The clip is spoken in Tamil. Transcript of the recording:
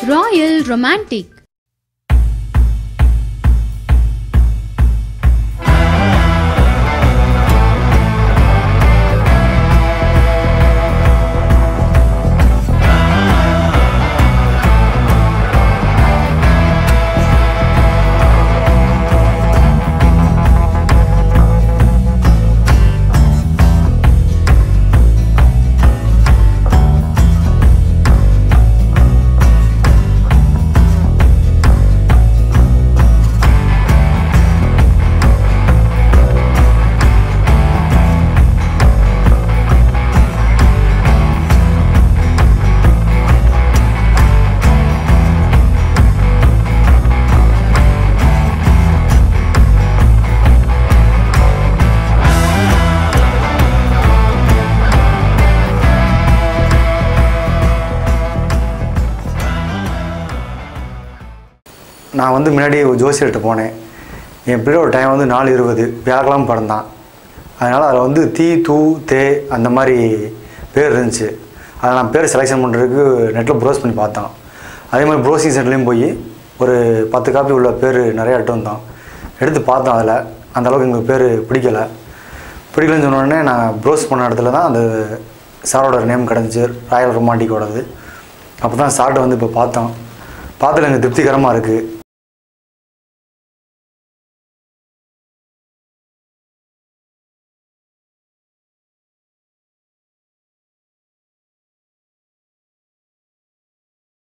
Royal Romantic. நான் வந்து முன்னாடி ஒரு ஜோசியர்கிட்ட போனேன் என் பிள்ளையோட டைம் வந்து நாலு இருபது வியாழக்கிழமை பிறந்தான் அதனால் அதில் வந்து தீ தூ தே அந்த மாதிரி பேர் இருந்துச்சு அதை நான் பேர் செலெக்ஷன் பண்ணுறதுக்கு நெட்டில் ப்ரோஸ் பண்ணி பார்த்தோம் அதே மாதிரி ப்ரோசிங் சென்டர்லேயும் போய் ஒரு பத்து காப்பி உள்ள பேர் நிறைய எடுத்து வந்தோம் எடுத்து பார்த்தோம் அதில் அந்த அளவுக்கு எங்களுக்கு பேர் பிடிக்கல பிடிக்கலன்னு சொன்ன உடனே நான் ப்ரோஸ் பண்ண இடத்துல தான் அந்த சாரோட நேம் கிடந்துச்சு ராயல் ரொமாண்டிக்கோடது அப்போ தான் சார்ட்டை வந்து இப்போ பார்த்தோம் பார்த்ததுல எனக்கு திருப்திகரமாக இருக்குது